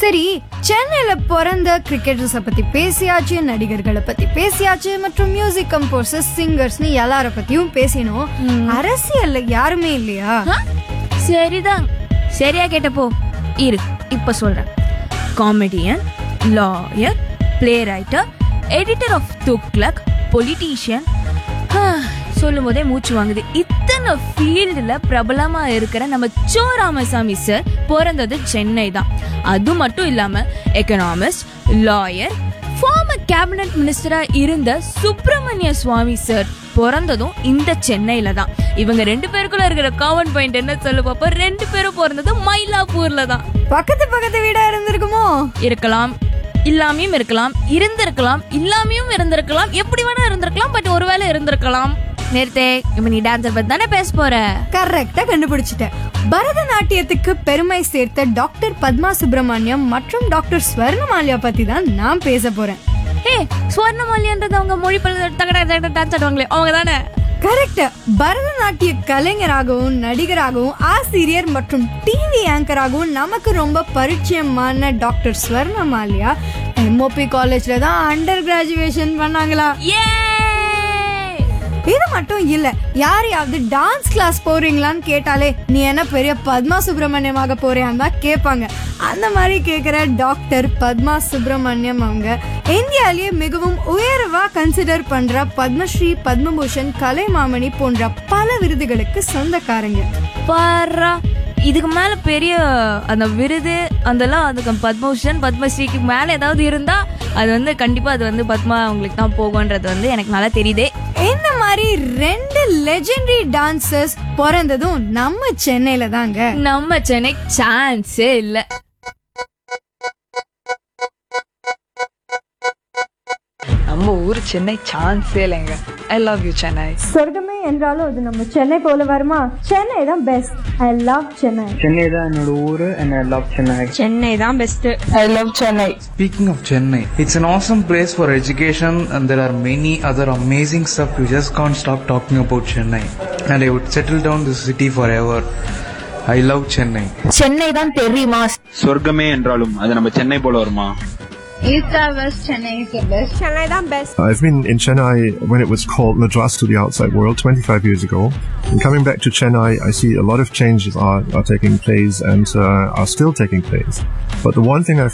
சரி சென்னையில பிறந்த கிரிக்கெட்டர்ஸ பத்தி பேசியாச்சு நடிகர்களை பத்தி பேசியாச்சு மற்றும் மியூசிக் கம்போசர்ஸ் சிங்கர்ஸ்னு எல்லார பத்தியும் பேசினோம் அரசியல்ல யாருமே இல்லையா ஆ? சரிதான் சரியா கேட்டப்போ இரு இப்ப சொல்றேன் comedian lawyer play writer editor of Thuglak politician சொல்லும் போதே மூச்சு வாங்குது இத்தனை ஃபீல்டில் பிரபலமா இருக்கிற நம்ம சோ ராமசாமி சார் பிறந்தது சென்னை தான் அது மட்டும் இல்லாம எக்கனாமிஸ்ட் லாயர் ஃபார்மர் கேபினட் மினிஸ்டரா இருந்த சுப்பிரமணிய சுவாமி சார் பிறந்ததும் இந்த சென்னையில தான் இவங்க ரெண்டு பேருக்குள்ள இருக்கிற காமன் பாயிண்ட் என்ன சொல்லு பாப்பா ரெண்டு பேரும் பிறந்தது மயிலாப்பூர்ல தான் பக்கத்து பக்கத்து வீடா இருந்திருக்குமோ இருக்கலாம் இல்லாமையும் இருக்கலாம் இருந்திருக்கலாம் இல்லாமையும் இருந்திருக்கலாம் எப்படி வேணா இருந்திருக்கலாம் பட் ஒருவேளை இருந்திருக்கலாம் நேர்த்தே இப்ப நீ டான்சர் பத்தி தானே பேச போற கரெக்டா கண்டுபிடிச்சிட்டேன் பரதநாட்டியத்துக்கு பெருமை சேர்த்த டாக்டர் பத்மா சுப்பிரமணியம் மற்றும் டாக்டர் ஸ்வர்ணமாலியா பத்தி தான் நான் பேச போறேன் ஏ ஸ்வர்ணமாலியன்றது அவங்க மொழி பல தகட தகட டான்ஸ் ஆடுவாங்களே அவங்க தானே கரெக்ட் பரதநாட்டிய கலைஞராகவும் நடிகராகவும் ஆசிரியர் மற்றும் டிவி ஆங்கராகவும் நமக்கு ரொம்ப பரிச்சயமான டாக்டர் ஸ்வர்ணமாலியா எம்ஓபி காலேஜ்ல தான் அண்டர் கிராஜுவேஷன் பண்ணாங்களா ஏ இது மட்டும் இல்ல யாரையாவது டான்ஸ் கிளாஸ் போறீங்களான்னு கேட்டாலே நீ என்ன பெரிய பத்மா சுப்பிரமணியமாக போறியான்னு தான் கேட்பாங்க அந்த மாதிரி கேக்குற டாக்டர் பத்மா சுப்பிரமணியம் அவங்க இந்தியாலேயே மிகவும் உயர்வா கன்சிடர் பண்ற பத்மஸ்ரீ பத்மபூஷன் கலைமாமணி போன்ற பல விருதுகளுக்கு சொந்தக்காரங்க பாரா இதுக்கு மேல பெரிய அந்த விருது அதெல்லாம் அதுக்கு பத்மபூஷன் பத்மஸ்ரீக்கு மேல ஏதாவது இருந்தா அது வந்து கண்டிப்பா அது வந்து பத்மா அவங்களுக்கு தான் போகும்ன்றது வந்து எனக்கு நல்லா தெரியுதே இந்த மாதிரி ரெண்டு லெஜெண்டரி டான்சர்ஸ் பிறந்ததும் நம்ம சென்னையில தாங்க நம்ம சென்னை சான்ஸே இல்ல நம்ம ஊர் சென்னை சான்ஸே இல்லைங்க ஐ லவ் யூ சென்னை சொர்க்கமே என்றாலும் அது நம்ம சென்னை போல வருமா சென்னை தான் best I love Chennai Chennai தான் என்னோட ஊரு and I love Chennai Chennai தான் best I love Chennai Speaking of Chennai, it's an awesome place for education and there are many other amazing stuff. You just can't stop talking about Chennai. And I would settle down this city forever. I love Chennai. Chennai தான் தெரியுமா சொர்க்கமே என்றாலும் அது நம்ம சென்னை போல வருமா சென்னை தான் best I've been in Chennai when it was called Madras to the outside world 25 years ago. And coming back to Chennai, I see a lot of changes are, are taking place and uh, are still taking place. But the one thing I